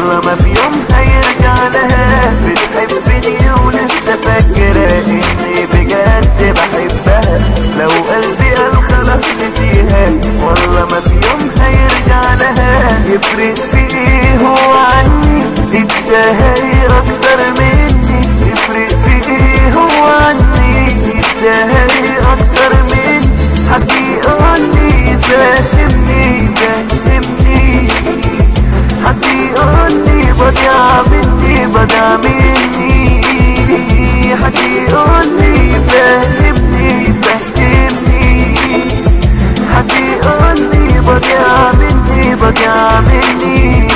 والله ما في يوم هيرجع لها بتحبني ولسه فاكرة اني بجد بحبها لو قلبي قال خلاص نسيها والله ما في يوم هيرجع لها يفرق في ايه هو عني التهاير اكتر مني يفرق في ايه هو عني التهاير اكتر مني حد يقول لي فهمني فهمني حد يقول لي بضيع مني بضيع مني حد يقول لي فهمني فهمني حد يقول لي بضيع مني بضيع مني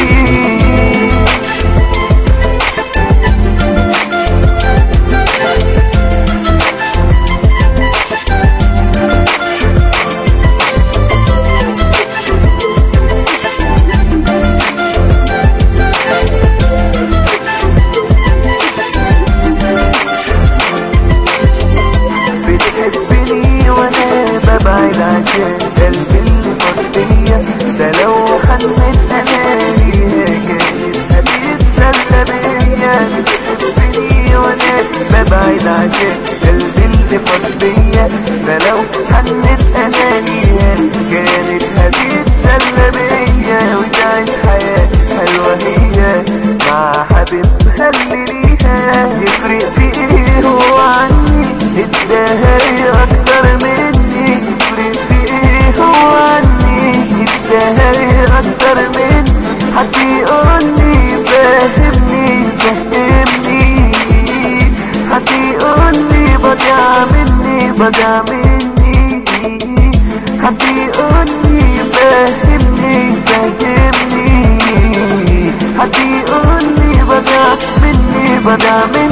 بتحبني وانا ببعد عشان قلبي اللي فضية ده لو حنت اماني كانت هتتسلى بيا بتحبني وانا ببعد عشان قلبي اللي فضية ده لو حنت اماني كانت هتتسلى بيا وتعيش حياة حلوة هي مع حبيبها اللي ليها يفرق في ايه هو عني اداها اكتر مني يفرق في ايه هو عني اداها اكتر مني حد يقول لي فهمني فهمني حد يقول لي بضيع مني بضيع مني حد يقول لي فهمني فهمني حد يقول لي بضيع مني بضيع مني